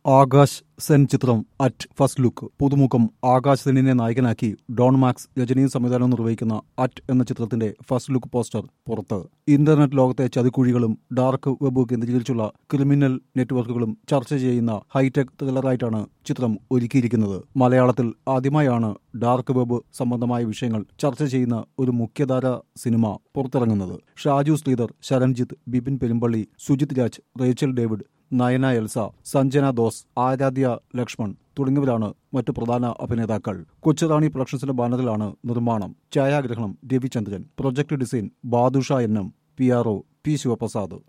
ആകാശ് സെൻ ചിത്രം at first look പുതുമുഖം ആകാശ് സെന്നിനെ നായകനാക്കി ഡോൺ മാക്സ് രചനയും സംവിധാനവും നിർവഹിക്കുന്ന അറ്റ് എന്ന ചിത്രത്തിന്റെ ഫസ്റ്റ് ലുക്ക് പോസ്റ്റർ പുറത്ത് ഇന്റർനെറ്റ് ലോകത്തെ ചതിക്കുഴികളും ഡാർക്ക് വെബ് കേന്ദ്രീകരിച്ചുള്ള ക്രിമിനൽ നെറ്റ്വർക്കുകളും ചർച്ച ചെയ്യുന്ന ഹൈടെക് ത്രില്ലറായിട്ടാണ് ചിത്രം ഒരുക്കിയിരിക്കുന്നത് മലയാളത്തിൽ ആദ്യമായാണ് ഡാർക്ക് വെബ് സംബന്ധമായ വിഷയങ്ങൾ ചർച്ച ചെയ്യുന്ന ഒരു മുഖ്യധാര സിനിമ പുറത്തിറങ്ങുന്നത് Shaju Sreedhar Saranjith Bipin Perumballi Sujith Raj Rachel David Nayana Elsa Sanjana Doss Aaradhya Lakshman തുടങ്ങിയവരാണ് മറ്റു പ്രധാന അഭിനേതാക്കൾ കൊച്ചുറാണി പ്രൊഡക്ഷൻസിന്റെ ബാനറിലാണ് നിർമ്മാണം ഛായാഗ്രഹണം Ravichandran project design Badusha N M P R O P Sivaprasad